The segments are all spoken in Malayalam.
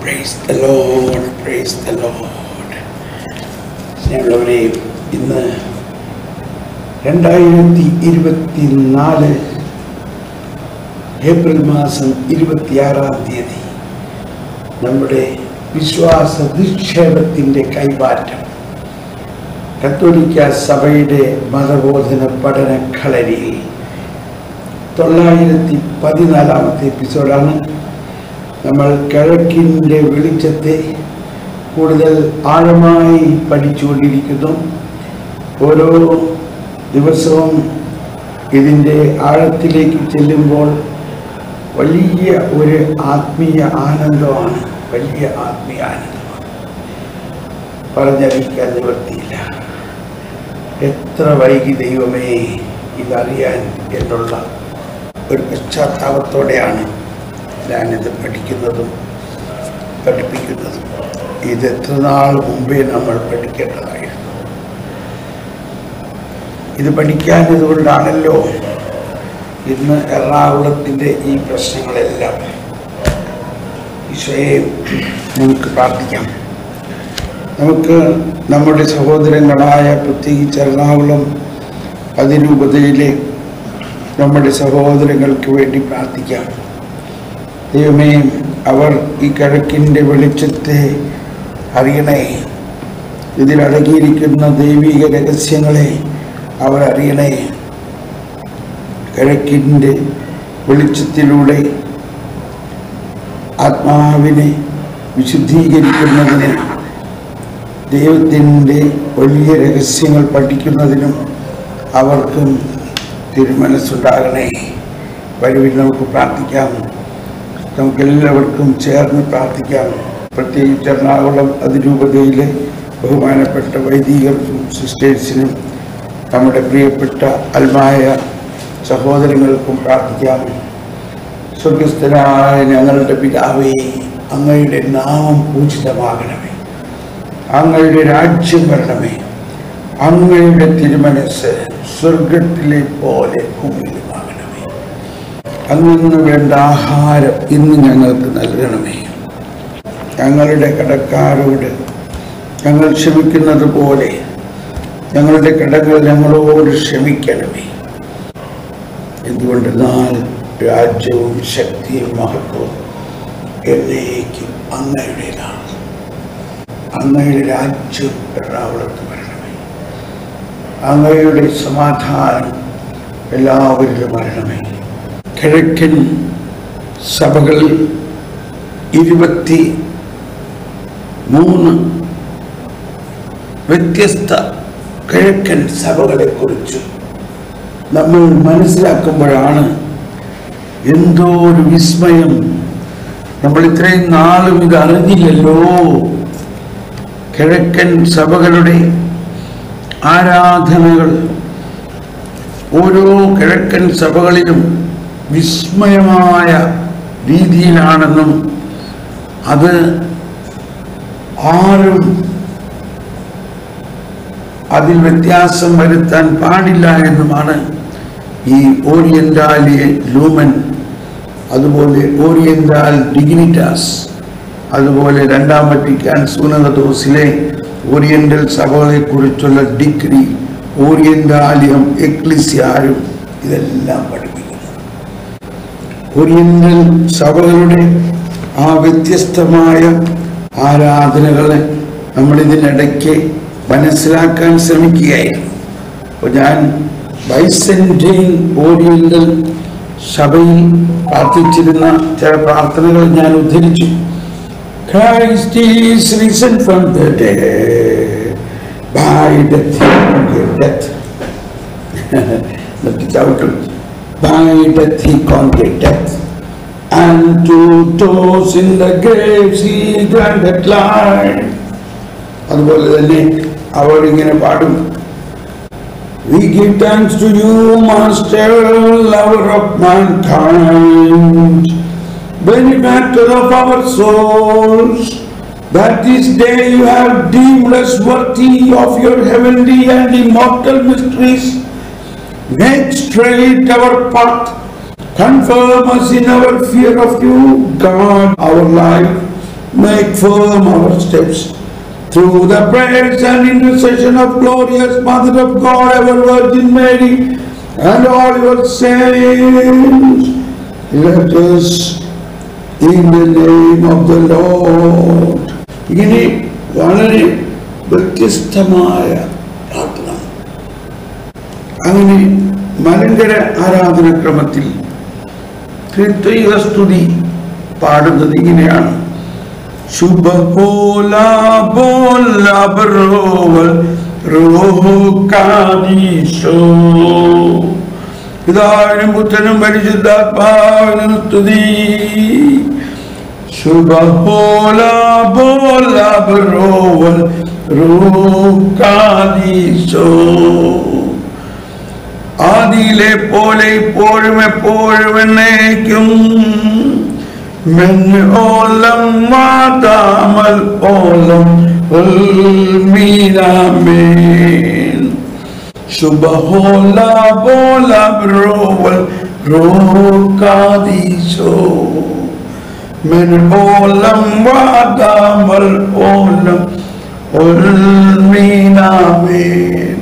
Price the Lord praise the Lord സ്നേഹമുള്ളവരെ ഇന്ന് രണ്ടായിരത്തി ഇരുപത്തി നാല് ഏപ്രിൽ മാസം ഇരുപത്തിയാറാം തീയതി നമ്മുടെ വിശ്വാസ നിക്ഷേപത്തിൻ്റെ കൈമാറ്റം കത്തോലിക്ക സഭയുടെ മതബോധന പഠന കളരിയിൽ തൊള്ളായിരത്തി പതിനാലാമത്തെ എപ്പിസോഡാണ് നമ്മൾ കിഴക്കിൻ്റെ വെളിച്ചത്തെ കൂടുതൽ ആഴമായി പഠിച്ചുകൊണ്ടിരിക്കുന്നു ഓരോ ദിവസവും ഇതിൻ്റെ ആഴത്തിലേക്ക് ചെല്ലുമ്പോൾ വലിയ ഒരു ആത്മീയ ആനന്ദമാണ് വലിയ ആത്മീയ ആനന്ദമാണ് പറഞ്ഞറിയിക്കാൻ നിവൃത്തിയില്ല എത്ര വൈകി ദൈവമേ ഇതറിയാൻ എന്നുള്ള ഒരു പശ്ചാത്താപത്തോടെയാണ് ഞാനിത് പഠിക്കുന്നതും പഠിപ്പിക്കുന്നതും ഇത് എത്ര നാൾ മുമ്പേ നമ്മൾ പഠിക്കേണ്ടതായിരുന്നു ഇത് പഠിക്കാഞ്ഞതുകൊണ്ടാണല്ലോ ഇന്ന് എറണാകുളത്തിൻ്റെ ഈ പ്രശ്നങ്ങളെല്ലാം ഈശോയെ നമുക്ക് പ്രാർത്ഥിക്കാം നമുക്ക് നമ്മുടെ സഹോദരങ്ങളായ പ്രത്യേകിച്ച് എറണാകുളം അതിരൂപതയിലെ നമ്മുടെ സഹോദരങ്ങൾക്ക് വേണ്ടി പ്രാർത്ഥിക്കാം ദൈവമേ അവർ ഈ കിഴക്കിൻ്റെ വെളിച്ചത്തെ അറിയണേ ഇതിലടങ്ങിയിരിക്കുന്ന ദൈവിക രഹസ്യങ്ങളെ അവർ അറിയണേ കിഴക്കിൻ്റെ വെളിച്ചത്തിലൂടെ ആത്മാവിനെ വിശുദ്ധീകരിക്കുന്നതിന് ദൈവത്തിൻ്റെ വലിയ രഹസ്യങ്ങൾ പഠിക്കുന്നതിനും അവർക്കും തിരുമനസ്സുണ്ടാകണേ വരുവിൽ നമുക്ക് പ്രാർത്ഥിക്കാം നമുക്കെല്ലാവർക്കും ചേർന്ന് പ്രാർത്ഥിക്കാം പ്രത്യേകിച്ച് എറണാകുളം അതിരൂപതയിലെ ബഹുമാനപ്പെട്ട വൈദികർക്കും സിസ്റ്റേഴ്സിനും നമ്മുടെ പ്രിയപ്പെട്ട അൽമായ സഹോദരങ്ങൾക്കും പ്രാർത്ഥിക്കാം സ്വർഗസ്ഥനായ ഞങ്ങളുടെ പിതാവേ അങ്ങയുടെ നാമം പൂജിതമാകണമേ അങ്ങയുടെ രാജ്യം വരണമേ അങ്ങയുടെ തിരുമനസ് സ്വർഗത്തിലെ പോലെ ഭൂമിയിലുമാകണമേ അങ്ങിന്ന് വേണ്ട ആഹാരം ഇന്ന് ഞങ്ങൾക്ക് നൽകണമേ ഞങ്ങളുടെ കടക്കാരോട് ഞങ്ങൾ ക്ഷമിക്കുന്നത് പോലെ ഞങ്ങളുടെ കടങ്ങൾ ഞങ്ങളോട് ക്ഷമിക്കണമേ എന്തുകൊണ്ടെന്നാൽ രാജ്യവും ശക്തിയും മഹത്വവും എന്നേക്കും അങ്ങയുടേതാണ് അങ്ങയുടെ രാജ്യം എറണാകുളത്ത് വരണമേ അങ്ങയുടെ സമാധാനം എല്ലാവരിലും വരണമേ കിഴക്കൻ സഭകളിൽ ഇരുപത്തി മൂന്ന് വ്യത്യസ്ത കിഴക്കൻ സഭകളെക്കുറിച്ച് നമ്മൾ മനസ്സിലാക്കുമ്പോഴാണ് എന്തോ ഒരു വിസ്മയം നമ്മൾ ഇത്രയും നാളും ഇത് അറിഞ്ഞില്ലല്ലോ കിഴക്കൻ സഭകളുടെ ആരാധനകൾ ഓരോ കിഴക്കൻ സഭകളിലും വിസ്മയമായ രീതിയിലാണെന്നും അത് ആരും അതിൽ വ്യത്യാസം വരുത്താൻ പാടില്ല എന്നുമാണ് ഈ ഓറിയന്റാലിയെ ലൂമൻ അതുപോലെ ഓറിയന്റാൽ ഡിഗ്നിറ്റാസ് അതുപോലെ രണ്ടാം വറ്റിക്കാൻ സൂനകദോസിലെ ഓറിയന്റൽ സഭകളെക്കുറിച്ചുള്ള ഡിഗ്രി ഓറിയന്റാലിയം എക്ലിസ്യാരും ഇതെല്ലാം പഠിപ്പിക്കുന്നു ഓറിയന്റൽ സഭകളുടെ ആ വ്യത്യസ്തമായ ആരാധനകളെ നമ്മളിതിനിടയ്ക്ക് മനസ്സിലാക്കാൻ ശ്രമിക്കുകയായിരുന്നു അപ്പോൾ ഞാൻ ബൈസെൻറ്റൈൻ ഓറിയന്റൽ സഭയിൽ പ്രാർത്ഥിച്ചിരുന്ന ചില പ്രാർത്ഥനകൾ ഞാൻ ഉദ്ധരിച്ചു Christ is risen from the dead by death he conquered death. That is out of by death he conquered death. And to those in the graves he granted life. അതുപോലെ തന്നെ അവർ ഇങ്ങനെ പാടും We give thanks to you, Master, lover of mankind, benefactor of our souls, that this day you have deemed us worthy of your heavenly and immortal mysteries. Make straight our path, confirm us in our fear of you, God, our life, make firm our steps through the prayers and intercession of glorious Mother of God, ever Virgin Mary, and all your saints. Let us, in the name of the Lord, ഇങ്ങനെ വളരെ വ്യത്യസ്തമായ പ്രാർത്ഥന അങ്ങനെ മലങ്കര ആരാധനക്രമത്തിൽ ത്രിത്വൈക സ്തുതി പാടുന്നത് ഇങ്ങനെയാണ് ശുഭപോല ബോല ബറോവൽ റോഹാദീശോ പിതാവിനും പുത്രനും പരിശുദ്ധാത്മാവിനും സ്തുതി ശുഭപോല ബോല ബറോവൽ റോഹാദീശോ ആദിയിലെ പോലെ ഇപ്പോഴും എപ്പോഴും എന്നേക്കും من أولم ما تعمل أولم المين آمين شبهولا بولا برول روكاديشو من أولم ما تعمل أولم المين آمين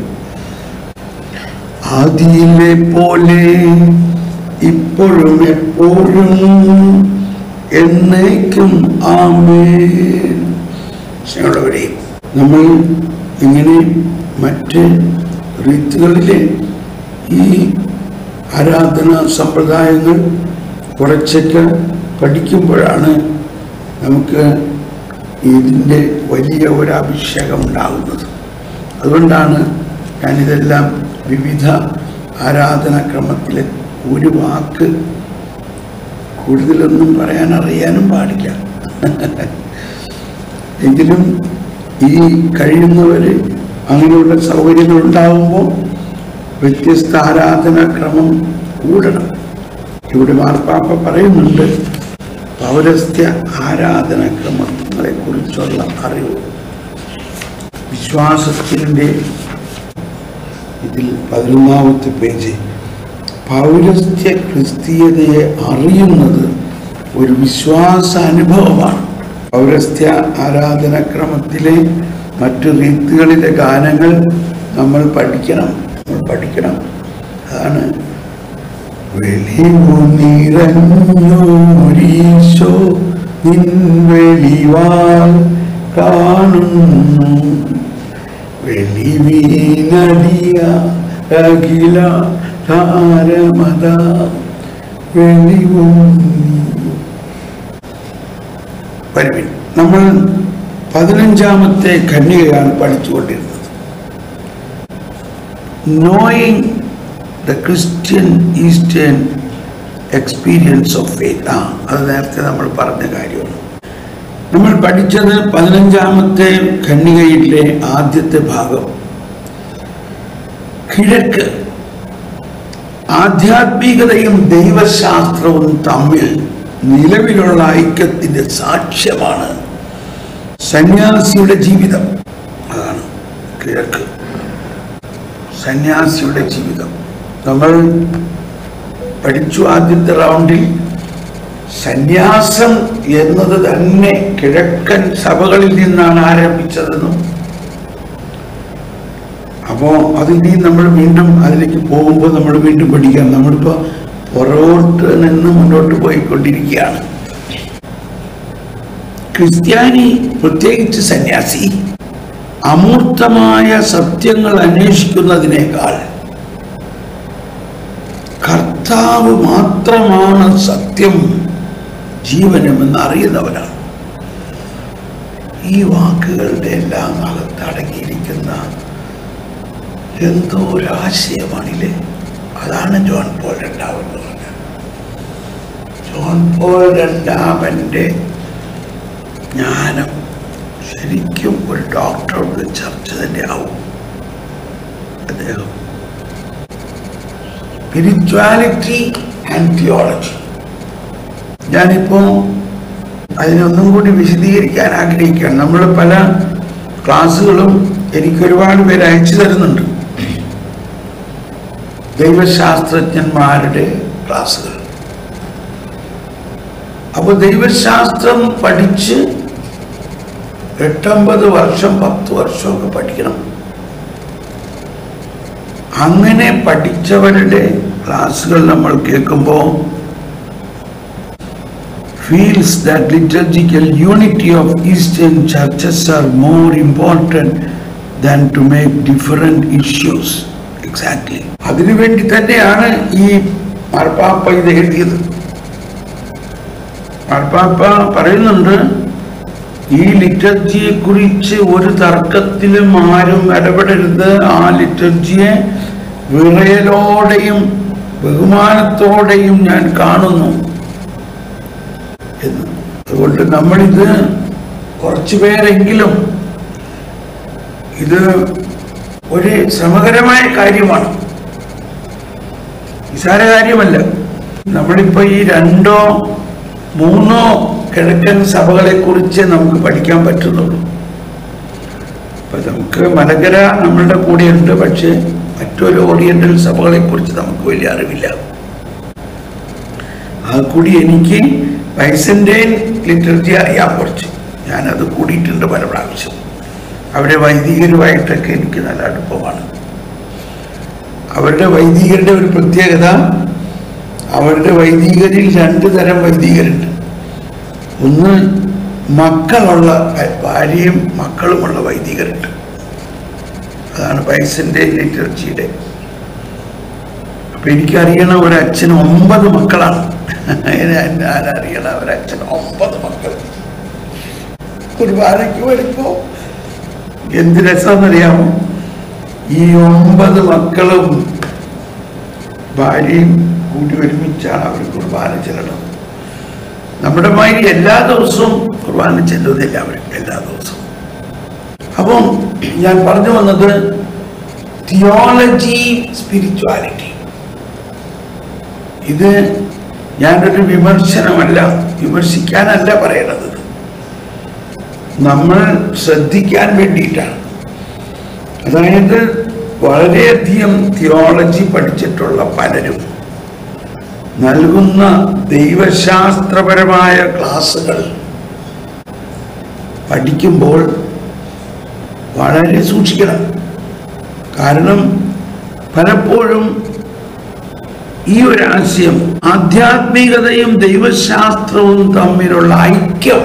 ആദിയിലെ പോലെ ഇപ്പോഴും എപ്പോഴും എന്നേക്കും ആമേൻ സ്നേഹമുള്ളവരെ നമ്മൾ ഇങ്ങനെ മറ്റ് റീത്തുകളിലെ ഈ ആരാധനാ സമ്പ്രദായങ്ങൾ കുറച്ചൊക്കെ പഠിക്കുമ്പോഴാണ് നമുക്ക് ഇതിൻ്റെ വലിയ ഒരു അഭിഷേകം ഉണ്ടാകുന്നത് അതുകൊണ്ടാണ് ഞാനിതെല്ലാം വിവിധ ആരാധനാക്രമത്തിലെ ഒരു വാക്ക് കൂടുതലൊന്നും പറയാൻ അറിയാനും പാടില്ല എങ്കിലും ഈ കഴിയുന്നവർ അങ്ങനെയുള്ള സൗകര്യങ്ങൾ ഉണ്ടാകുമ്പോൾ വ്യത്യസ്ത ആരാധനാക്രമം കൂടണം ഇവിടെ മാർപ്പാപ്പ പറയുന്നുണ്ട് പൗരസ്ത്യ ആരാധനാക്രമങ്ങളെ കുറിച്ചുള്ള അറിവ് വിശ്വാസത്തിൻ്റെ ഇതിൽ പതിനൊന്നാമത്തെ പേജ് പൗരസ്ത്യ ക്രിസ്തീയതയെ അറിയുന്നത് ഒരു വിശ്വാസ അനുഭവമാണ് പൗരസ്ത്യ ആരാധനാക്രമത്തിലെ മറ്റു റീത്തുകളിലെ ഗാനങ്ങൾ നമ്മൾ പഠിക്കണം നമ്മൾ പഠിക്കണം അതാണ് വെളിവു നിറഞ്ഞോരീശോ നിൻ വെളിവാൽ കാണുന്നു വെളിവീനടിയ അഖില താരമത വെളിവും വരുവിൻ നമ്മൾ പതിനഞ്ചാമത്തെ ഖണ്ഡികയാണ് പഠിച്ചുകൊണ്ടിരുന്നത് knowing the Christian Eastern experience of faith ആ അത് നേരത്തെ നമ്മൾ പറഞ്ഞ കാര്യമാണ് നമ്മൾ പഠിച്ചത് പതിനഞ്ചാമത്തെ ഖണ്ഡികയിലെ ആദ്യത്തെ ഭാഗം കിഴക്ക് ആധ്യാത്മികതയും ദൈവശാസ്ത്രവും തമ്മിൽ നിലവിലുള്ള ഐക്യത്തിന്റെ സാക്ഷ്യമാണ് സന്യാസിയുടെ ജീവിതം അതാണ് കിഴക്ക് സന്യാസിയുടെ ജീവിതം നമ്മൾ പഠിച്ചു ആദ്യത്തെ റൗണ്ടിൽ സന്യാസം എന്നത് തന്നെ കിഴക്കൻ സഭകളിൽ നിന്നാണ് ആരംഭിച്ചതെന്നും അപ്പോൾ അതിൽ നമ്മൾ വീണ്ടും അതിലേക്ക് പോകുമ്പോൾ നമ്മൾ വീണ്ടും പഠിക്കാം നമ്മളിപ്പോൾ പുറകോട്ട് നിന്ന് മുന്നോട്ട് പോയിക്കൊണ്ടിരിക്കുകയാണ് ക്രിസ്ത്യാനി പ്രത്യേകിച്ച് സന്യാസി അമൂർത്തമായ സത്യങ്ങൾ അന്വേഷിക്കുന്നതിനേക്കാൾ കർത്താവ് മാത്രമാണ് സത്യം ജീവനുമെന്ന് അറിയുന്നവനാണ് ഈ വാക്കുകളുടെ എല്ലാം അകത്ത് അടങ്ങിയിരിക്കുന്ന എന്തോ ഒരു ആശയമാണില്ലേ അതാണ് ജോൺ പോൾ രണ്ടാമൻ പറഞ്ഞത് ജോൺ പോൾ രണ്ടാമൻ്റെ ജ്ഞാനം ശരിക്കും ഒരു ഡോക്ടർ ഓഫ് ദ ചർച്ച് തന്നെ ആവും അദ്ദേഹം സ്പിരിച്വാലിറ്റി ആൻഡ് തിയോളജി ഞാനിപ്പോൾ അതിനൊന്നും കൂടി വിശദീകരിക്കാൻ ആഗ്രഹിക്കുകയാണ് നമ്മൾ പല ക്ലാസ്സുകളും എനിക്ക് ഒരുപാട് പേര് അയച്ചു തരുന്നുണ്ട് ദൈവശാസ്ത്രജ്ഞന്മാരുടെ ക്ലാസ്സുകൾ അപ്പോൾ ദൈവശാസ്ത്രം പഠിച്ച് എട്ടൊമ്പത് വർഷം പത്ത് വർഷമൊക്കെ പഠിക്കണം അങ്ങനെ പഠിച്ചവരുടെ ക്ലാസ്സുകൾ നമ്മൾ കേൾക്കുമ്പോൾ feels that liturgical unity of Eastern churches are more important than to make different issues. Exactly. അതിനുവേണ്ടി തന്നെയാണ് ഈ മാർപ്പാപ്പ ഇത് എഴുതിയത് മാർപ്പാപ്പ പറയുന്നുണ്ട് ഈ ലിറ്റർജിയെ കുറിച്ച് ഒരു തർക്കത്തിലും ആരും ഇടപെടരുത് ആ ലിറ്റർജിയെ വിറയലോടെയും ബഹുമാനത്തോടെയും ഞാൻ കാണുന്നു എന്ന് അതുകൊണ്ട് നമ്മളിത് കുറച്ചു പേരെങ്കിലും ഇത് ഒരു ശ്രമകരമായ കാര്യമാണ് നിസാര കാര്യമല്ല നമ്മളിപ്പോ ഈ രണ്ടോ മൂന്നോ കിഴക്കൻ സഭകളെ കുറിച്ച് നമുക്ക് പഠിക്കാൻ പറ്റുന്നുള്ളൂ അപ്പൊ നമുക്ക് മലങ്കര നമ്മളുടെ കൂടെയുണ്ട് പക്ഷേ മറ്റൊരു ഓറിയന്റൽ സഭകളെ കുറിച്ച് നമുക്ക് വലിയ അറിവില്ല അത് കൂടി എനിക്ക് ബൈസന്റൈൻ ലിറ്ററേച്ചി അറിയാൻ കുറച്ച് ഞാനത് കൂടിയിട്ടുണ്ട് പല പ്രാവശ്യം അവരുടെ വൈദികരുമായിട്ടൊക്കെ എനിക്ക് നല്ല അടുപ്പമാണ് അവരുടെ വൈദികരുടെ ഒരു പ്രത്യേകത അവരുടെ വൈദികരിൽ രണ്ട് തരം വൈദികരുണ്ട് ഒന്ന് മക്കളുള്ള ഭാര്യയും മക്കളുമുള്ള വൈദികരുണ്ട് അതാണ് ബൈസന്റൈൻ ലിറ്ററേച്ചിയുടെ അപ്പൊ എനിക്കറിയണ ഒരച്ഛൻ ഒമ്പത് മക്കളാണ് ഞാനറിയണ ഒരച്ഛൻ ഒമ്പത് മക്കൾ കുർബാനയ്ക്ക് വരുമ്പോ എന്ത് രസമെന്നറിയാമോ ഈ ഒമ്പത് മക്കളും ഭാര്യയും കൂടി ഒരുമിച്ചാണ് അവർ കുർബാന ചെല്ലണം നമ്മുടെ മാതിരി എല്ലാ ദിവസവും കുർബാന ചെല്ലുന്നില്ല അവർ എല്ലാ ദിവസവും അപ്പം ഞാൻ പറഞ്ഞു വന്നത് തിയോളജി സ്പിരിച്വാലിറ്റി ഇത് ഞാനൊരു വിമർശനമല്ല വിമർശിക്കാനല്ല പറയണത് നമ്മൾ ശ്രദ്ധിക്കാൻ വേണ്ടിയിട്ടാണ് അതായത് വളരെയധികം തിയോളജി പഠിച്ചിട്ടുള്ള പലരും നൽകുന്ന ദൈവശാസ്ത്രപരമായ ക്ലാസ്സുകൾ പഠിക്കുമ്പോൾ വളരെ സൂക്ഷിക്കണം കാരണം പലപ്പോഴും ഈ ഒരു ആശയം ആധ്യാത്മികതയും ദൈവശാസ്ത്രവും തമ്മിലുള്ള ഐക്യം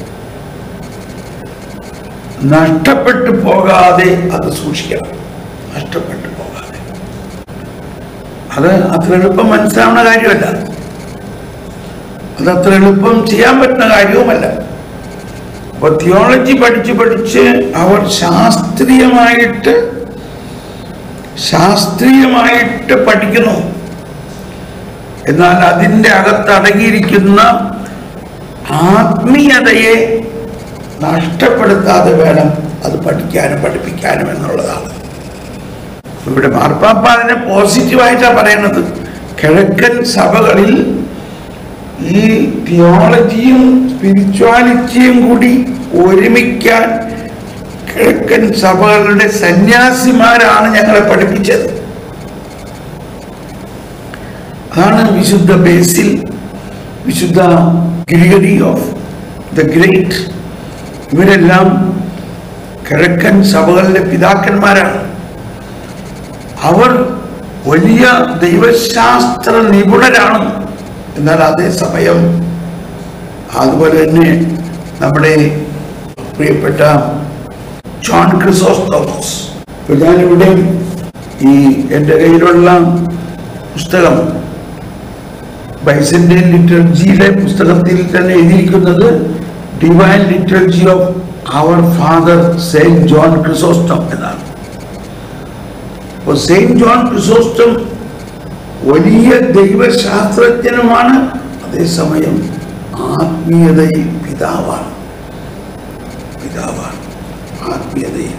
നഷ്ടപ്പെട്ടു പോകാതെ അത് സൂക്ഷിക്കണം നഷ്ടപ്പെട്ടു പോകാതെ അത് അത്ര എളുപ്പം മനസ്സിലാവുന്ന കാര്യമല്ല അത് അത്ര എളുപ്പം ചെയ്യാൻ പറ്റുന്ന കാര്യവുമല്ല അപ്പൊ തിയോളജി പഠിച്ച് പഠിച്ച് അവർ ശാസ്ത്രീയമായിട്ട് ശാസ്ത്രീയമായിട്ട് പഠിക്കുന്നു എന്നാൽ അതിൻ്റെ അകത്ത് അടങ്ങിയിരിക്കുന്ന ആത്മീയതയെ നഷ്ടപ്പെടുത്താതെ വേണം അത് പഠിക്കാനും പഠിപ്പിക്കാനും എന്നുള്ളതാണ് ഇവിടെ മാർപ്പാപ്പ അതിനെ പോസിറ്റീവായിട്ടാണ് പറയുന്നത് കിഴക്കൻ സഭകളിൽ ഈ തിയോളജിയും സ്പിരിച്വാലിറ്റിയും കൂടി ഒരുമിക്കാൻ കിഴക്കൻ സഭകളുടെ സന്യാസിമാരാണ് ഞങ്ങളെ പഠിപ്പിച്ചത് അതാണ് വിശുദ്ധ ബേസിൽ വിശുദ്ധ ഗ്രിഗറി ഓഫ് ദ ഗ്രേറ്റ് ഇവരെല്ലാം കിഴക്കൻ സഭകളിലെ പിതാക്കന്മാരാണ് അവർ വലിയ ദൈവശാസ്ത്ര നിപുണരാണ് എന്നാൽ അതേസമയം അതുപോലെ തന്നെ നമ്മുടെ പ്രിയപ്പെട്ട ജോൺ ക്രിസോസ്റ്റോമസ് ഇപ്പൊ ഞാനിവിടെ ഈ എൻ്റെ കയ്യിലുള്ള പുസ്തകം ബൈസന്റൈൻ ലിറ്റർജിയിലെ പുസ്തകത്തിൽ തന്നെ എഴുതിയിരിക്കുന്നത് divine liturgy of our father Saint John Chrysostom എന്നാണ് അപ്പോൾ സെയിന്റ് ജോൺ ക്രിസോസ്റ്റം വലിയ ദൈവശാസ്ത്രജ്ഞനുമാണ് അതേസമയം ആത്മീയതയിൽ പിതാവാണ് പിതാവാണ് ആത്മീയതയിൽ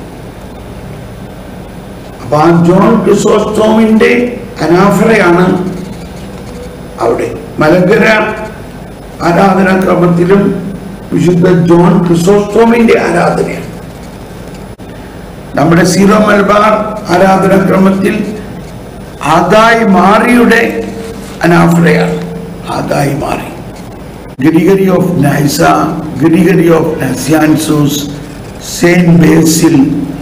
അപ്പൊ ആ ജോൺ ക്രിസോസ്റ്റോമിന്റെ അനാഫറയാണ് അവിടെ മലങ്കര ആരാധനാക്രമത്തിലും വിശുദ്ധ ജോൺ ക്രിസോസ്റ്റോമിന്റെ ആരാധനയാണ് നമ്മുടെ സീറോ മലബാർ ആരാധനാക്രമത്തിൽ ആദായി മാറിയുടെ അനാഫ്രയാണ് Addai Mari Gregory of Nyssa Gregory of Nazianzus Saint Basil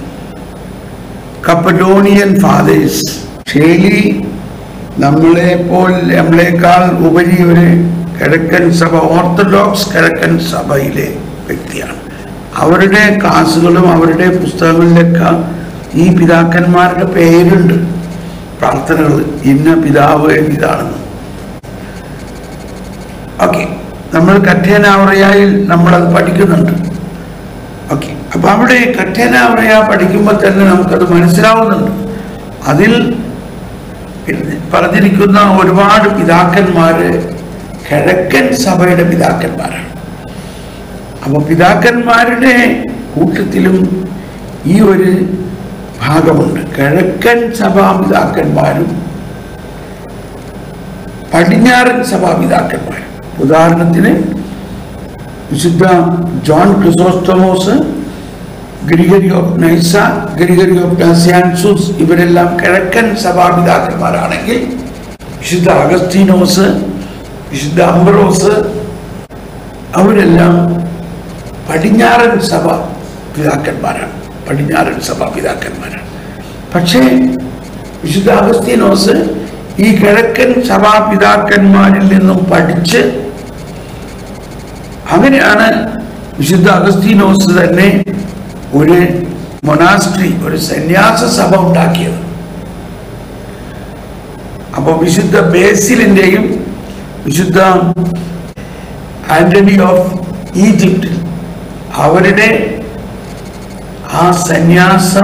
Cappadocian fathers ഷേലി നമ്മളെപ്പോൾ നമ്മളെക്കാൾ ഉപരി ഒരു കിഴക്കൻ സഭ ഓർത്തഡോക്സ് കിഴക്കൻ സഭയിലെ വ്യക്തിയാണ് അവരുടെ ക്ലാസ്സുകളും അവരുടെ പുസ്തകങ്ങളിലൊക്കെ ഈ പിതാക്കന്മാരുടെ പേരുണ്ട് പ്രാർത്ഥനകൾ ഇന്ന പിതാവ് ഇതാണെന്ന് ഓക്കെ നമ്മൾ കഠേനാവറയായിൽ നമ്മളത് പഠിക്കുന്നുണ്ട് ഓക്കെ അപ്പൊ അവിടെ കഠേനാവറയ പഠിക്കുമ്പോൾ തന്നെ നമുക്കത് മനസ്സിലാവുന്നുണ്ട് അതിൽ പിന്നെ പറഞ്ഞിരിക്കുന്ന ഒരുപാട് പിതാക്കന്മാര് കിഴക്കൻ സഭയുടെ പിതാക്കന്മാരാണ് അപ്പൊ പിതാക്കന്മാരുടെ കൂട്ടത്തിലും ഈ ഒരു ഭാഗമുണ്ട് കിഴക്കൻ സഭാ പിതാക്കന്മാരും പടിഞ്ഞാറൻ സഭാ പിതാക്കന്മാരും ഉദാഹരണത്തിന് വിശുദ്ധ John Chrysostomos Gregory of Nyssa Gregory of Nazianzus ഇവരെല്ലാം കിഴക്കൻ സഭാപിതാക്കന്മാരാണെങ്കിൽ വിശുദ്ധ അഗസ്തീനോസ് വിശുദ്ധ അംബറോസ് അവരെല്ലാം പടിഞ്ഞാറൻ സഭ പിതാക്കന്മാരാണ് പടിഞ്ഞാറൻ സഭ പിതാക്കന്മാരാണ് പക്ഷേ വിശുദ്ധ അഗസ്തീനോസ് ഈ കിഴക്കൻ സഭാപിതാക്കന്മാരിൽ നിന്നും പഠിച്ച് അങ്ങനെയാണ് വിശുദ്ധ അഗസ്തീനോസ് തന്നെ ഒരു മൊനാസ്ട്രി ഒരു സന്യാസ സഭ ഉണ്ടാക്കിയത് അപ്പോൾ വിശുദ്ധ ബേസിലിൻ്റെയും വിശുദ്ധ ആന്റണി ഓഫ് ഈജിപ്തിൽ അവരുടെ ആ സന്യാസം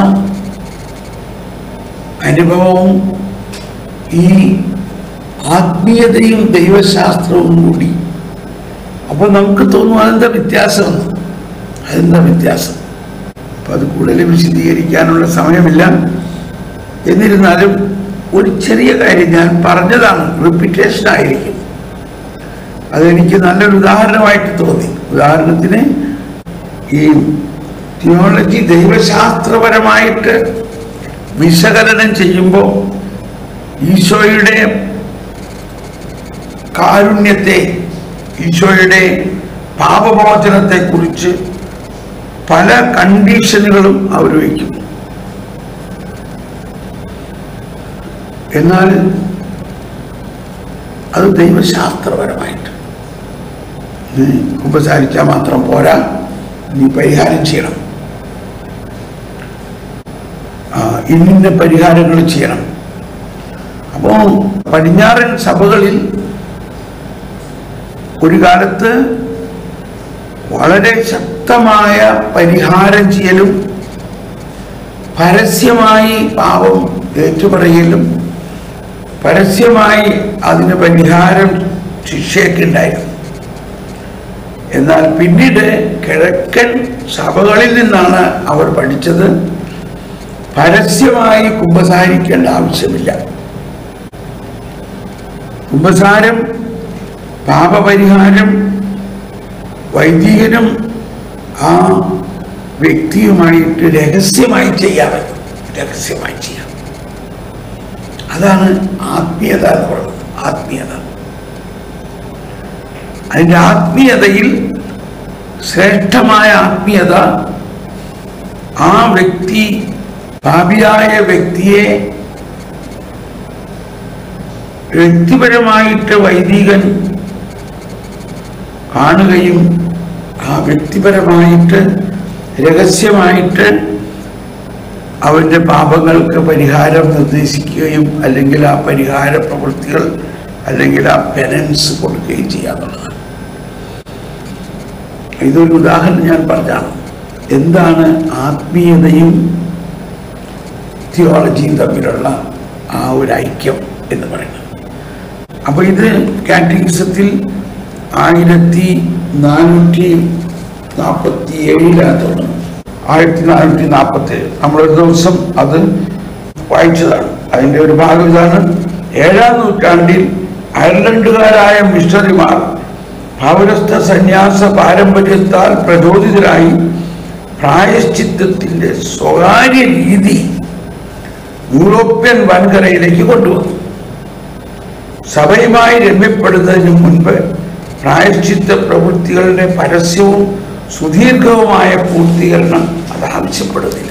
അനുഭവവും ഈ ആത്മീയതയും ദൈവശാസ്ത്രവും കൂടി അപ്പോൾ നമുക്ക് തോന്നും അതെന്താ വ്യത്യാസം അതെന്താ വ്യത്യാസം അപ്പം അത് കൂടുതൽ വിശദീകരിക്കാനുള്ള സമയമില്ല എന്നിരുന്നാലും ഒരു ചെറിയ കാര്യം ഞാൻ പറഞ്ഞതാണ് റിപ്പീറ്റേഷൻ ആയിരിക്കും അതെനിക്ക് നല്ലൊരു ഉദാഹരണമായിട്ട് തോന്നി ഉദാഹരണത്തിന് ഈ തിയോളജി ദൈവശാസ്ത്രപരമായിട്ട് വിശകലനം ചെയ്യുമ്പോൾ ഈശോയുടെ കാരുണ്യത്തെ ഈശോയുടെ പാപമോചനത്തെക്കുറിച്ച് പല കണ്ടീഷനുകളും അവർ വയ്ക്കും എന്നാൽ അത് ദൈവശാസ്ത്രപരമായിട്ട് നീ ഉപസാരിച്ചാൽ മാത്രം പോരാ നീ പരിഹാരം ചെയ്യണം ആ, ഇന്നിന്ന പരിഹാരങ്ങൾ ചെയ്യണം അപ്പോൾ പടിഞ്ഞാറൻ സഭകളിൽ ഒരു കാലത്ത് വളരെ ശക്തമായ പരിഹാരം ചെയ്യലും പരസ്യമായി പാപം ഏറ്റുപറയലും പരസ്യമായി അതിന് പരിഹാരം ശിക്ഷയൊക്കെ ഉണ്ടായിരുന്നു എന്നാൽ പിന്നീട് കിഴക്കൻ സഭകളിൽ നിന്നാണ് അവർ പഠിച്ചത് പരസ്യമായി കുമ്പസാരിക്കേണ്ട ആവശ്യമില്ല കുമ്പസാരം പാപപരിഹാരം വൈദികനും ആ വ്യക്തിയുമായിട്ട് രഹസ്യമായി ചെയ്യാമല്ലോ രഹസ്യമായി ചെയ്യാം അതാണ് ആത്മീയത എന്ന് പറയുന്നത് ആത്മീയത അതിൻ്റെ ആത്മീയതയിൽ ശ്രേഷ്ഠമായ ആത്മീയത ആ വ്യക്തി പാപിയായ വ്യക്തിയെ വ്യക്തിപരമായിട്ട് വൈദികൻ കാണുകയും ആ വ്യക്തിപരമായിട്ട് രഹസ്യമായിട്ട് അവൻ്റെ പാപങ്ങൾക്ക് പരിഹാരം നിർദ്ദേശിക്കുകയും അല്ലെങ്കിൽ ആ പരിഹാര പ്രവൃത്തികൾ അല്ലെങ്കിൽ ആ പെനൻസ് കൊടുക്കുകയും ചെയ്യാന്നുള്ളതാണ് ഇതൊരു ഉദാഹരണം ഞാൻ പറഞ്ഞാണ് എന്താണ് ആത്മീയതയും തിയോളജിയും തമ്മിലുള്ള ആ ഒരു ഐക്യം എന്ന് പറയുന്നത് അപ്പോൾ ഇത് കാറ്റഗിസത്തിൽ ആയിരത്തി നാനൂറ്റി നാൽപ്പത്തി ഏഴിലാണ് തോന്നുന്നു ആയിരത്തി നാനൂറ്റി നാൽപ്പത്തി ഏഴ് നമ്മളൊരു ദിവസം അത് വായിച്ചതാണ് അതിൻ്റെ ഒരു ഭാഗം ഇതാണ് ഏഴാം നൂറ്റാണ്ടിൽ അയർലൻഡുകാരായ മിഷണറിമാർ പൗരസ്ഥ സന്യാസ പാരമ്പര്യത്താൽ പ്രചോദിതരായി പ്രായശ്ചിത്തത്തിൻ്റെ സ്വകാര്യ രീതി യൂറോപ്യൻ വൻകരയിലേക്ക് കൊണ്ടുവന്നു സഭയുമായി രമ്യപ്പെടുന്നതിന് മുൻപ് പ്രായശ്ചിത്ത പ്രവൃത്തികളുടെ പരസ്യവും സുദീർഘവുമായ പൂർത്തീകരണം അത് ആവശ്യപ്പെടുന്നില്ല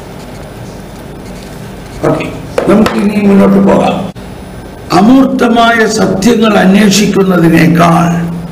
ഓക്കെ നമുക്ക് ഇനി മുന്നോട്ട് പോകാം അമൂർത്തമായ സത്യങ്ങൾ അന്വേഷിക്കുന്നതിനേക്കാൾ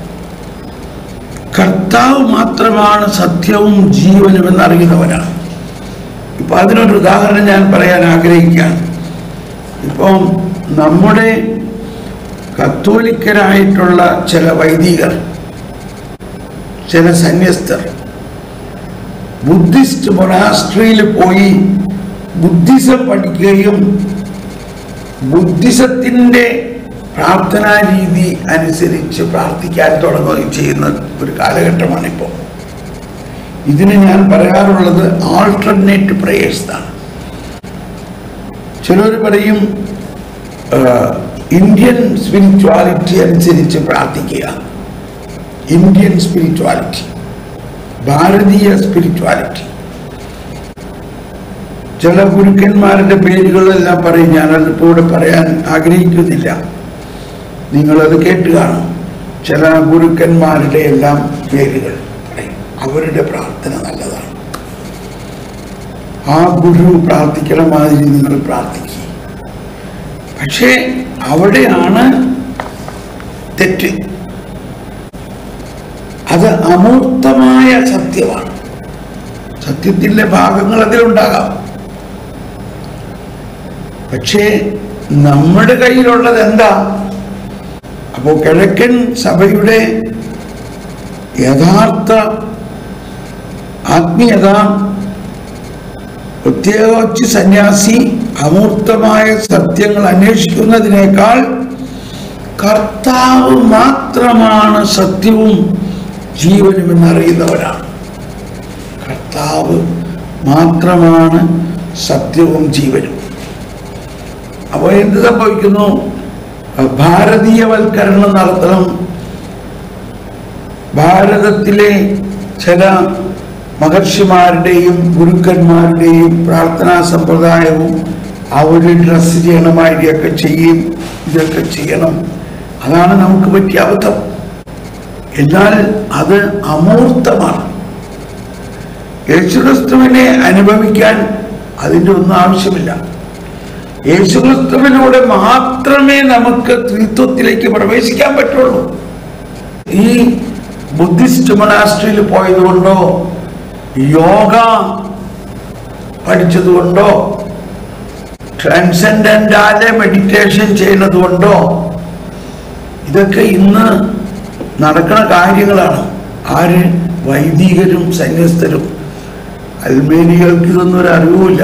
കർത്താവ് മാത്രമാണ് സത്യവും ജീവനും എന്നറിയുന്നവനാണ് ഇപ്പൊ അതിനൊരു ഉദാഹരണം ഞാൻ പറയാൻ ആഗ്രഹിക്കുകയാണ് ഇപ്പം നമ്മുടെ കത്തോലിക്കരായിട്ടുള്ള ചില വൈദികർ ചില സന്യസ്തർ ബുദ്ധിസ്റ്റ് മൊനാസ്ട്രിയിൽ പോയി ബുദ്ധിസം പഠിക്കുകയും ബുദ്ധിസത്തിൻ്റെ പ്രാർത്ഥനാ രീതി അനുസരിച്ച് പ്രാർത്ഥിക്കാൻ തുടങ്ങുകയും ചെയ്യുന്ന ഒരു കാലഘട്ടമാണിപ്പോൾ ഇതിന് ഞാൻ പറയാറുള്ളത് ആൾട്ടർനേറ്റ് പ്രേയേഴ്സ് ആണ് ചിലർ പറയും ആ, ഇന്ത്യൻ സ്പിരിച്വാലിറ്റി അനുസരിച്ച് പ്രാർത്ഥിക്കുക ഇന്ത്യൻ സ്പിരിച്വാലിറ്റി ഭാരതീയ സ്പിരിച്വാലിറ്റി ചില ഗുരുക്കന്മാരുടെ പേരുകളെല്ലാം പറയും ഞാനതിപ്പോൾ ഇവിടെ പറയാൻ ആഗ്രഹിക്കുന്നില്ല നിങ്ങളത് കേട്ട് കാണും ചില ഗുരുക്കന്മാരുടെ എല്ലാം പേരുകൾ പറയും അവരുടെ പ്രാർത്ഥന നല്ലതാണ് ആ ഗുരു പ്രാർത്ഥിക്കണ മാതിരി നിങ്ങൾ പ്രാർത്ഥിക്കുക പക്ഷേ അവിടെയാണ് തെറ്റ് അത് അമൂർത്തമായ സത്യമാണ് സത്യത്തിൻ്റെ ഭാഗങ്ങൾ അതിലുണ്ടാകാം പക്ഷേ നമ്മുടെ കയ്യിലുള്ളത് എന്താ അപ്പോൾ കിഴക്കൻ സഭയുടെ യഥാർത്ഥ ആത്മീയത പ്രത്യേകിച്ച് സന്യാസി അമൂർത്തമായ സത്യങ്ങൾ അന്വേഷിക്കുന്നതിനേക്കാൾ കർത്താവ് മാത്രമാണ് സത്യവും ജീവനും എന്നറിയുന്നവരാണ് കർത്താവ് മാത്രമാണ് സത്യവും ജീവനും അപ്പോൾ എന്ത് സംഭവിക്കുന്നു ഭാരതീയവൽക്കരണം നടത്തണം ഭാരതത്തിലെ ചില മഹർഷിമാരുടെയും ഗുരുക്കന്മാരുടെയും പ്രാർത്ഥനാ സമ്പ്രദായവും അവർ ഡ്രസ്സ് ചെയ്യണമായിരിയൊക്കെ ചെയ്യും ഇതൊക്കെ ചെയ്യണം അതാണ് നമുക്ക് പറ്റിയ അബദ്ധം എന്നാൽ അത് അമൂർത്തമാണ് യേശുക്രിസ്തുവിനെ അനുഭവിക്കാൻ അതിൻ്റെ ഒന്നും ആവശ്യമില്ല യേശുക്രിസ്തുവിലൂടെ മാത്രമേ നമുക്ക് ത്രിത്വത്തിലേക്ക് പ്രവേശിക്കാൻ പറ്റുള്ളൂ ഈ ബുദ്ധിസ്റ്റ് മൊണാസ്ട്രിയിൽ പോയതുകൊണ്ടോ യോഗ പഠിച്ചതുകൊണ്ടോ ട്രാൻസെൻഡൻ്റാലെ മെഡിറ്റേഷൻ ചെയ്യുന്നത് കൊണ്ടോ ഇതൊക്കെ ഇന്ന് നടക്കുന്ന കാര്യങ്ങളാണ് ആര് വൈദികരും സന്യസ്തരും അൽമേനികൾക്ക് ഇതൊന്നും ഒരു അറിവുമില്ല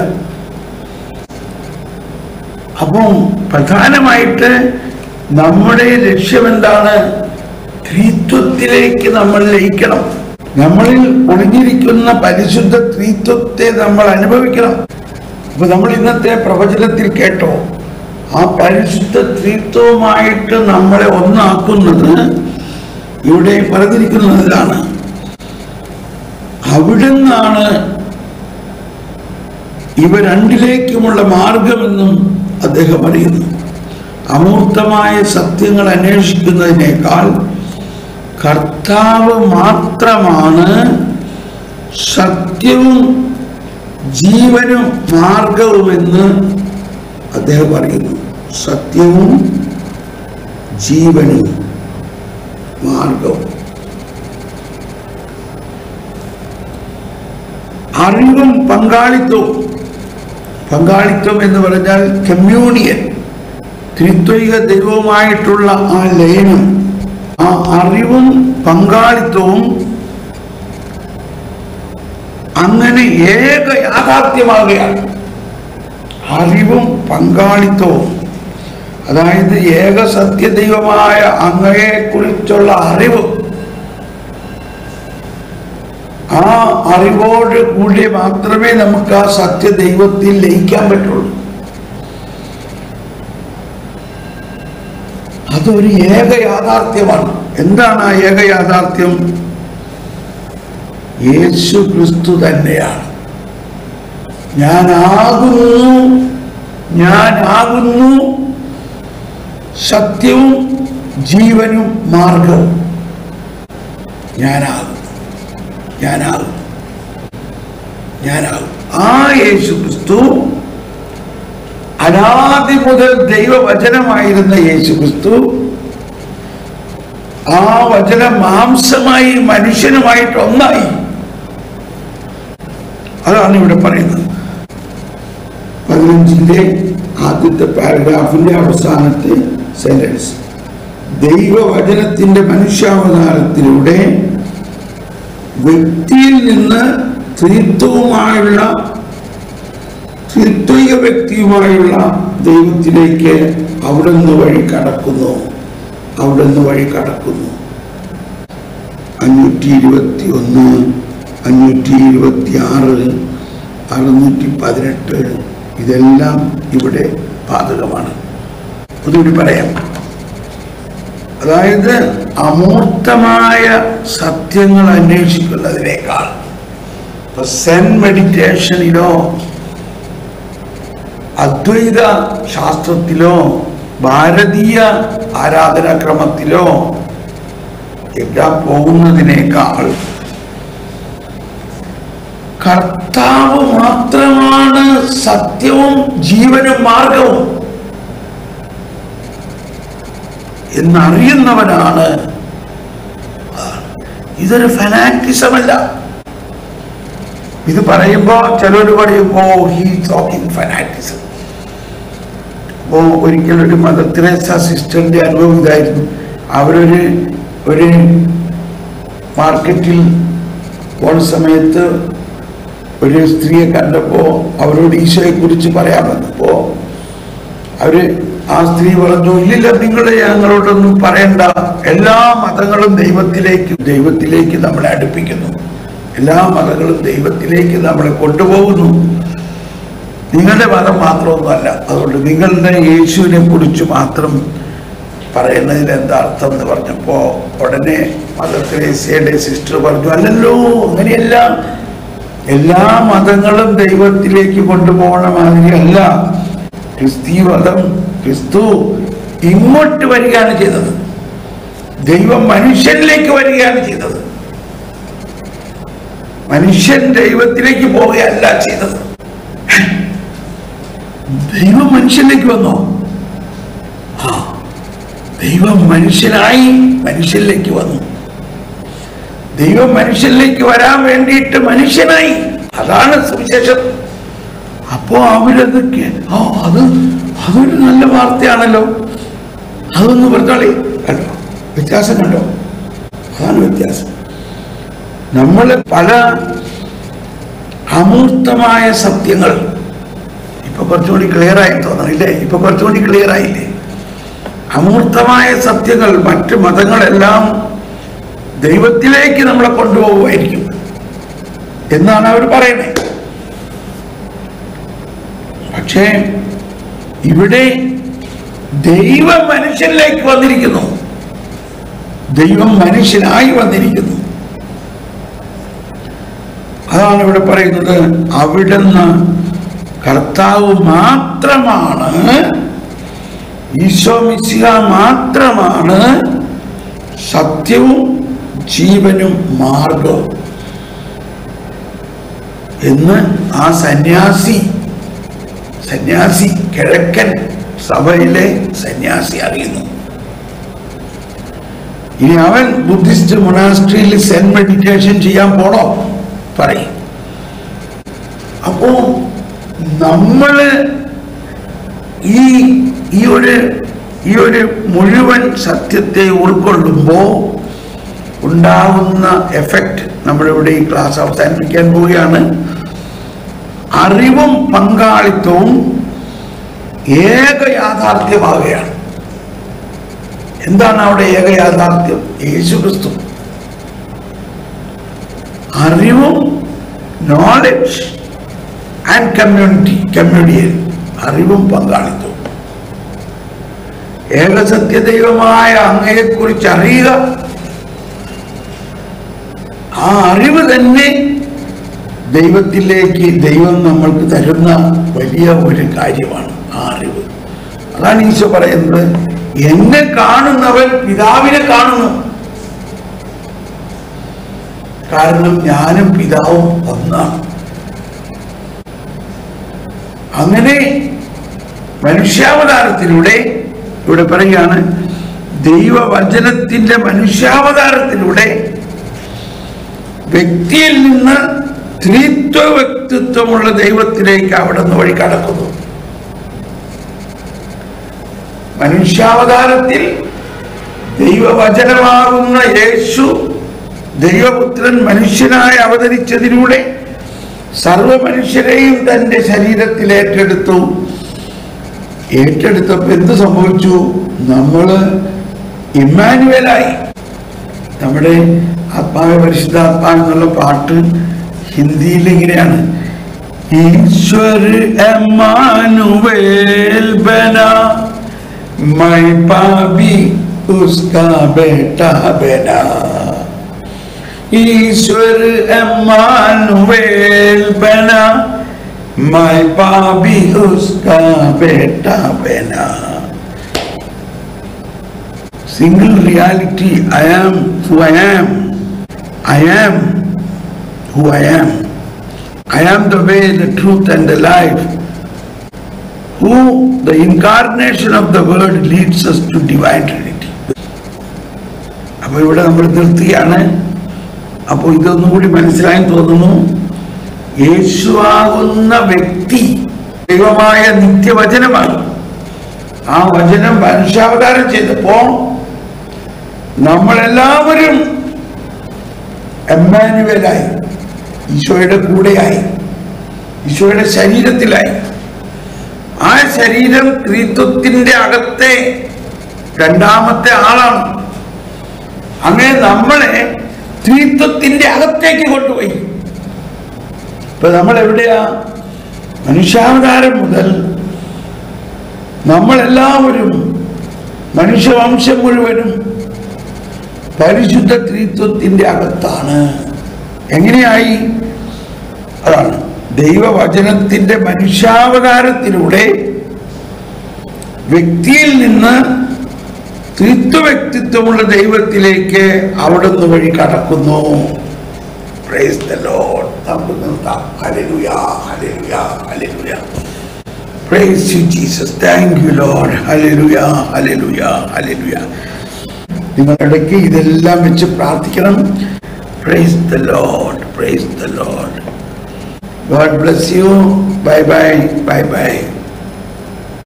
അപ്പം പ്രധാനമായിട്ട് നമ്മുടെ ലക്ഷ്യം എന്താണ് ത്രിത്വത്തിലേക്ക് നമ്മൾ ലയിക്കണം നമ്മളിൽ ഒളിഞ്ഞിരിക്കുന്ന പരിശുദ്ധ ത്രിത്വത്തെ നമ്മൾ അനുഭവിക്കണം അപ്പൊ നമ്മൾ ഇന്നത്തെ പ്രവചനത്തിൽ കേട്ടോ ആ പരിശുദ്ധ ത്രിത്വമായിട്ട് നമ്മളെ ഒന്നാക്കുന്നത് ഇവിടെ പറഞ്ഞിരിക്കുന്നത് ഇതാണ് അവിടുന്നാണ് ഇവ രണ്ടിലേക്കുമുള്ള മാർഗമെന്നും അദ്ദേഹം അറിയുന്നു അമൂർത്തമായ സത്യങ്ങൾ അന്വേഷിക്കുന്നതിനേക്കാൾ കർത്താവ് മാത്രമാണ് സത്യവും ജീവനും മാർഗവുമെന്ന് അദ്ദേഹം പറയുന്നു സത്യവും ജീവനും മാർഗവും അറിവും പങ്കാളിത്തവും പങ്കാളിത്തം എന്ന് പറഞ്ഞാൽ കമ്മ്യൂണിയൻ ത്രിത്വൈക ദൈവവുമായിട്ടുള്ള ആ ലയനം ആ അറിവും പങ്കാളിത്തവും അങ്ങനെ ഏക യാഥാർത്ഥ്യമാകുകയാണ് അറിവും പങ്കാളിത്തവും അതായത് ഏക സത്യദൈവമായ അങ്ങയെക്കുറിച്ചുള്ള അറിവ് ആ അറിവോട് കൂടി മാത്രമേ നമുക്ക് ആ സത്യദൈവത്തിൽ ലയിക്കാൻ പറ്റുള്ളൂ അതൊരു ഏക യാഥാർത്ഥ്യമാണ് എന്താണ് ആ ഏക യാഥാർത്ഥ്യം യേശു ക്രിസ്തു തന്നെയാണ് ഞാനാകുന്നു ഞാനാകുന്നു സത്യവും ജീവനും മാർഗവും ഞാനാകുന്നു ഞാനാകും ഞാനാകും ആ യേശു ക്രിസ്തു അനാദി മുതൽ ദൈവവചനമായിരുന്ന യേശു ക്രിസ്തു ആ വചനം മാംസമായി മനുഷ്യനുമായിട്ട് ഒന്നായി അതാണ് ഇവിടെ പറയുന്നത് പതിനഞ്ചിന്റെ ആദ്യത്തെ പാരഗ്രാഫിന്റെ അവസാനത്തെ സെന്റൻസ് ദൈവവചനത്തിന്റെ മനുഷ്യാവതാരത്തിലൂടെ വ്യക്തിയിൽ നിന്ന് ത്രിത്വവുമായുള്ള ത്രിത്വിക വ്യക്തിയുമായുള്ള ദൈവത്തിലേക്ക് അവിടുന്ന് വഴി കടക്കുന്നു അവിടുന്ന് വഴി കടക്കുന്നു അഞ്ഞൂറ്റി ഇരുപത്തി ഒന്ന് അഞ്ഞൂറ്റി ഇരുപത്തി ആറ് അറുന്നൂറ്റി പതിനെട്ട് ഇതെല്ലാം ഇവിടെ ബാധകമാണ് ഒന്നുകൂടി പറയാം അതായത് അമൂർത്തമായ സത്യങ്ങൾ അന്വേഷിക്കുന്നതിനേക്കാൾ ഇപ്പൊ സെൻ മെഡിറ്റേഷനിലോ അദ്വൈത ശാസ്ത്രത്തിലോ ഭാരതീയ ആരാധനാക്രമത്തിലോ എല്ലാം പോകുന്നതിനേക്കാൾ കർത്താവ് മാത്രമാണ് സത്യവും ജീവനും മാർഗവും എന്നറിയുന്നവനാണ് ഇതൊരു ഫനാറ്റിസമല്ല ഇത് പറയുമ്പോ ചിലർ പറയുമ്പോ ഹീ ടോക്കിംഗ് ഫനാറ്റിസം അപ്പോ ഒരിക്കൽ ഒരു മദർ തെരേസ സിസ്റ്ററിന്റെ അനുഭവം ഇതായിരുന്നു അവരൊരു ഒരു മാർക്കറ്റിൽ പോണ സമയത്ത് ഒരു സ്ത്രീയെ കണ്ടപ്പോ അവരോട് ഈശോയെ കുറിച്ച് പറയാൻ വന്നപ്പോ അവര് ആ സ്ത്രീ പറഞ്ഞു ഇല്ലില്ല നിങ്ങൾ ഞങ്ങളോടൊന്നും പറയണ്ട എല്ലാ മതങ്ങളും ദൈവത്തിലേക്ക് ദൈവത്തിലേക്ക് നമ്മളെ അടുപ്പിക്കുന്നു എല്ലാ മതങ്ങളും ദൈവത്തിലേക്ക് നമ്മളെ കൊണ്ടുപോകുന്നു നിങ്ങളുടെ മതം മാത്രമൊന്നുമല്ല അതുകൊണ്ട് നിങ്ങളുടെ യേശുവിനെ കുറിച്ച് മാത്രം പറയുന്നതിന് എന്താ അർത്ഥം എന്ന് പറഞ്ഞപ്പോ ഉടനെ മദർ തെരേസയുടെ സിസ്റ്റർ പറഞ്ഞു അല്ലല്ലോ അങ്ങനെയല്ല എല്ലാ മതങ്ങളും ദൈവത്തിലേക്ക് കൊണ്ടുപോകണ മാതിരിയല്ല ക്രിസ്തീയ മതം ക്രിസ്തു ഇങ്ങോട്ട് വരികയാണ് ചെയ്തത് ദൈവം മനുഷ്യനിലേക്ക് വരികയാണ് ചെയ്തത് മനുഷ്യൻ ദൈവത്തിലേക്ക് പോവുകയല്ല ചെയ്തത് ദൈവം മനുഷ്യനിലേക്ക് വന്നോ ആ ദൈവം മനുഷ്യനായി മനുഷ്യനിലേക്ക് വന്നു ദൈവം മനുഷ്യനിലേക്ക് വരാൻ വേണ്ടിയിട്ട് മനുഷ്യനായി അതാണ് സുവിശേഷം അപ്പോ അവരതൊക്കെ ആ അത് അതൊരു നല്ല വാർത്തയാണല്ലോ അതൊന്ന് പറഞ്ഞോളി കണ്ടോ വ്യത്യാസം കണ്ടോ അതാണ് വ്യത്യാസം നമ്മൾ പല അമൂർത്തമായ സത്യങ്ങൾ ഇപ്പൊ കുറച്ചുകൂടി ക്ലിയർ ആയി തോന്നണില്ലേ ഇപ്പൊ കുറച്ചുകൂടി ക്ലിയർ ആയില്ലേ അമൂർത്തമായ സത്യങ്ങൾ മറ്റ് മതങ്ങളെല്ലാം ദൈവത്തിലേക്ക് നമ്മളെ കൊണ്ടുപോകുമായിരിക്കും എന്നാണ് അവർ പറയുന്നത് പക്ഷേ ഇവിടെ ദൈവം മനുഷ്യനിലേക്ക് വന്നിരിക്കുന്നു ദൈവം മനുഷ്യനായി വന്നിരിക്കുന്നു അതാണ് ഇവിടെ പറയുന്നത് അവിടുന്ന് കർത്താവ് മാത്രമാണ് ഈശോ മിശിഹ മാത്രമാണ് സത്യവും ജീവനും മാർഗവും എന്ന് ആ സന്യാസി സന്യാസി കിഴക്കൻ സഭയിലെ സന്യാസി അറിയുന്നു ഇനി അവൻ ബുദ്ധിസ്റ്റ് മൊണാസ്ട്രിയിൽ സെൻ മെഡിറ്റേഷൻ ചെയ്യാൻ പോണോ പറയും അപ്പോ നമ്മള് ഈ ഈ ഒരു ഈ ഒരു മുഴുവൻ സത്യത്തെ ഉൾക്കൊള്ളുമ്പോൾ ഉണ്ടാകുന്ന എഫക്റ്റ് നമ്മളിവിടെ ഈ ക്ലാസ് അവസാനിപ്പിക്കാൻ പോവുകയാണ് അറിവും പങ്കാളിത്തവും ഏക യാഥാർത്ഥ്യമാവുകയാണ് എന്താണ് അവിടെ ഏക യാഥാർത്ഥ്യം യേശു ക്രിസ്തു അറിവും നോളജ് ആൻഡ് കമ്മ്യൂണിറ്റി കമ്മ്യൂണിയൻ അറിവും പങ്കാളിത്തവും ഏകസത്യദൈവമായ അങ്ങയെക്കുറിച്ച് അറിയുക ആ അറിവ് തന്നെ ദൈവത്തിലേക്ക് ദൈവം നമ്മൾക്ക് തരുന്ന വലിയ ഒരു കാര്യമാണ് ആ അറിവ് അതാണ് ഈശോ പറയുന്നത് എന്നെ കാണുന്നവൻ പിതാവിനെ കാണുന്നു കാരണം ഞാനും പിതാവും ഒന്നാണ് അങ്ങനെ മനുഷ്യാവതാരത്തിലൂടെ ഇവിടെ പറയുകയാണ് ദൈവവചനത്തിന്റെ മനുഷ്യാവതാരത്തിലൂടെ വ്യക്തിയിൽ നിന്ന് ത്രിത്വ വ്യക്തിത്വമുള്ള ദൈവത്തിലേക്ക് അവിടെ നിന്ന് വഴി കടക്കുന്നു മനുഷ്യാവതാരത്തിൽ ദൈവവചനമാകുന്ന യേശു ദൈവപുത്രൻ മനുഷ്യനായി അവതരിച്ചതിലൂടെ സർവ മനുഷ്യരെയും തന്റെ ശരീരത്തിൽ ഏറ്റെടുത്തു ഏറ്റെടുത്തപ്പോൾ എന്ത് സംഭവിച്ചു നമ്മള് ഇമ്മാനുവലായി നമ്മുടെ ആത്മാവ പരിശുദ്ധാത്മാ എന്നുള്ള പാട്ട് ഹിന്ദിയിൽ ഇങ്ങനെയാണ് ഈശ്വർ എമാനുവേൽ ബന മൈ പാബി ഉസ്കാ ബേട്ടാ ബന ईश्वर एमानुएल बना मैं पापी उसका बेटा बना single reality I am who I am I am who I am I am the way the truth and the life who the incarnation of the word leads us to divine trinity അപ്പൊ ഇവിടെ നമ്മൾ നിർത്തുകയാണ് അപ്പോൾ ഇതൊന്നും കൂടി മനസ്സിലായി തോന്നുന്നു യേശുവാകുന്ന വ്യക്തി ദൈവമായ നിത്യവചനമാണ് ആ വചനം മനുഷ്യാവതാരം ചെയ്തപ്പോ നമ്മളെല്ലാവരും എമ്മാനുവലായി ഈശോയുടെ കൂടെയായി ഈശോയുടെ ശരീരത്തിലായി ആ ശരീരം ത്രിത്വത്തിന്റെ അകത്തെ രണ്ടാമത്തെ ആളാണ് അങ്ങനെ നമ്മളെ ത്രിത്വത്തിന്റെ അകത്തേക്ക് കൊണ്ടുപോയി ഇപ്പൊ നമ്മൾ എവിടെയാ മനുഷ്യാവതാരം മുതൽ നമ്മളെല്ലാവരും മനുഷ്യവംശം മുഴുവനും പരിശുദ്ധ ത്രിത്വത്തിന്റെ അകത്താണ് എങ്ങനെയായി അതാണ് ദൈവവചനത്തിന്റെ മനുഷ്യാവതാരത്തിലൂടെ വ്യക്തിയിൽ നിന്ന് ത്രിത്വ വ്യക്തിത്വമുള്ള ദൈവത്തിലേക്ക് അവിടുന്ന് വഴി കടക്കുന്നു Praise the Lord. നമുക്ക് നിർത്താം. Hallelujah, hallelujah, hallelujah. Praise you, Jesus. Thank you, Lord. Hallelujah, hallelujah, hallelujah. നിങ്ങളിടയ്ക്ക് ഇതെല്ലാം വെച്ച് പ്രാർത്ഥിക്കണം praise the Lord praise the Lord God bless you bye bye bye by